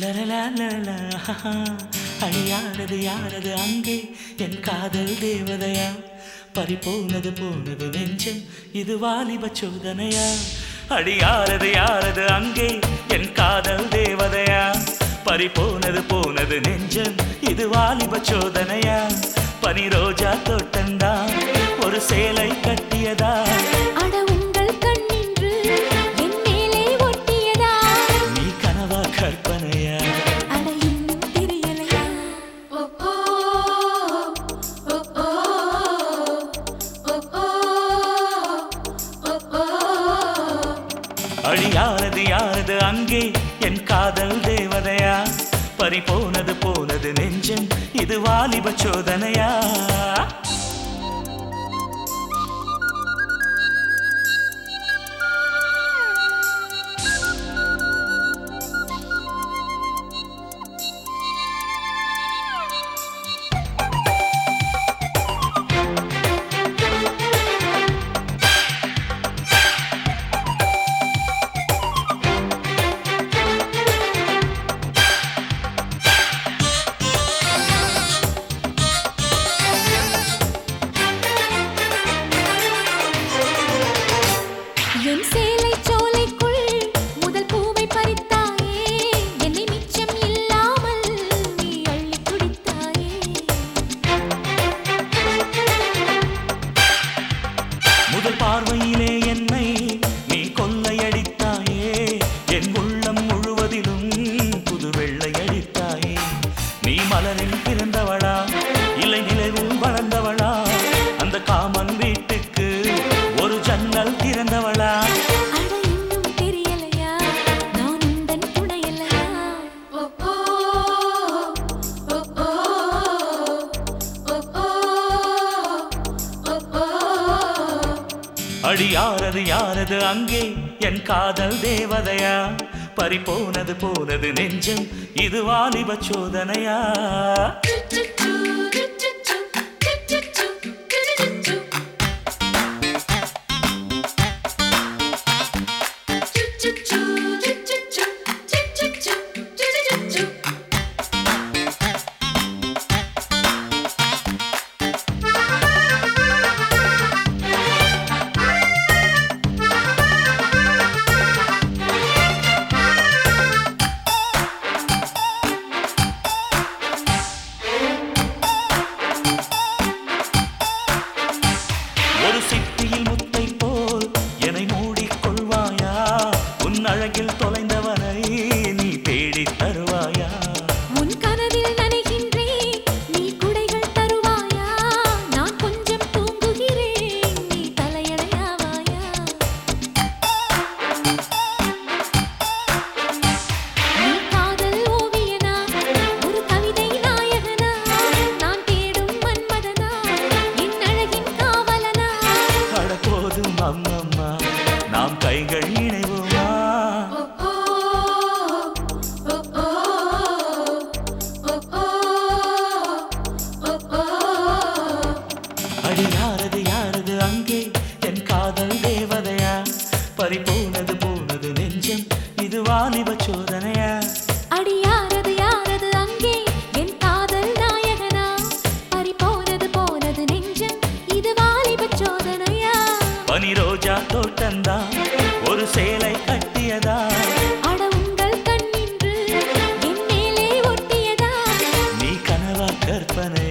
லலலலலா, அழியானது யாரது அங்கே என் காதல் தேவதையா பறிபோனது போனது நெஞ்சம் இது வாலிப சோதனையா அடியாரது யாரது அங்கே என் காதல் தேவதையா பறிபோனது போனது நெஞ்சம் இது வாலிப சோதனையா பனி ரோஜா தோட்டந்தா ஒரு சேலை கட்டியதா அட உங்கள் கண்ணின்று என் மேலே ஒட்டியதா நீ கனவா கற்பனையா அட இன்னும் தெரியலையா ஓ ஓ ஓ ஓ ஓ ஓ ஓ அழியானது யாரது அங்கே என் காதல் தேவதையா பறி போனது போனது நெஞ்சம் இது வாலிப சோதனையா என் சேலை சோலைக்குள் முதல் பூவை பறித்தாயே என்னை மிச்சம் இல்லாமல் நீ அள்ளி குடித்தாயே முதல் பார்வையிலே என்னை நீ கொள்ளையடித்தாயே என் உள்ளம் முழுவதிலும் புது வெள்ளையடித்தாயே நீ மலரில் பிறந்தவளா இல்லை நிலவில் வளர்ந்தவளா அந்த காமன் வீட்டுக்கு ஒரு ஜன்னல் திறந்தவளா அட இன்னும் தெரியலையா நான் உந்தன் துணையல்லையா ஓ ஓ ஓ ஓ ஓ ஓ ஓ அடி யாரது யாரது அங்கே என் காதல் தேவதையா பறி போனது போனது நெஞ்சம் இது வாலிப சோதனையா ஒரு சிட்டியில் முத்தை போல் என்னை மூடிக்கொள்வாயா உன் அழகில் தொலைந்தவனை நீ தேடித் தருவாயா உன் கனவில் நனைகின்றேன் நீ குடைகள் தருவாயா நான் கொஞ்சம் தூங்குகிறேன் நீ தலையணையாவாயா நீ காதல் ஓவியனா ஒரு கவிதை நாயகனா நான் தேடும் மன்மதனா என் அழகின் காவலனா அட போதும் அம்மம்மா நாம் கைகள் இணைவோமா ஓ ஓ ஓ ஓ ஓ ஓ அடி யாரது யாரது அங்கே என் காதல் தேவதையா பறி போனது போனது நெஞ்சம் இது வாலிப சோதனையா அடி யாரது யாரது அங்கே என் காதல் நாயகனா பறி போனது போனது நெஞ்சம் இது வாலிப சோதனையா பனி ரோஜா தோட்டந்தா ஒரு சேலை கட்டியதா அட உங்கள் கண்ணின்று என் மேலே ஒட்டியதா நீ கனவா கற்பனை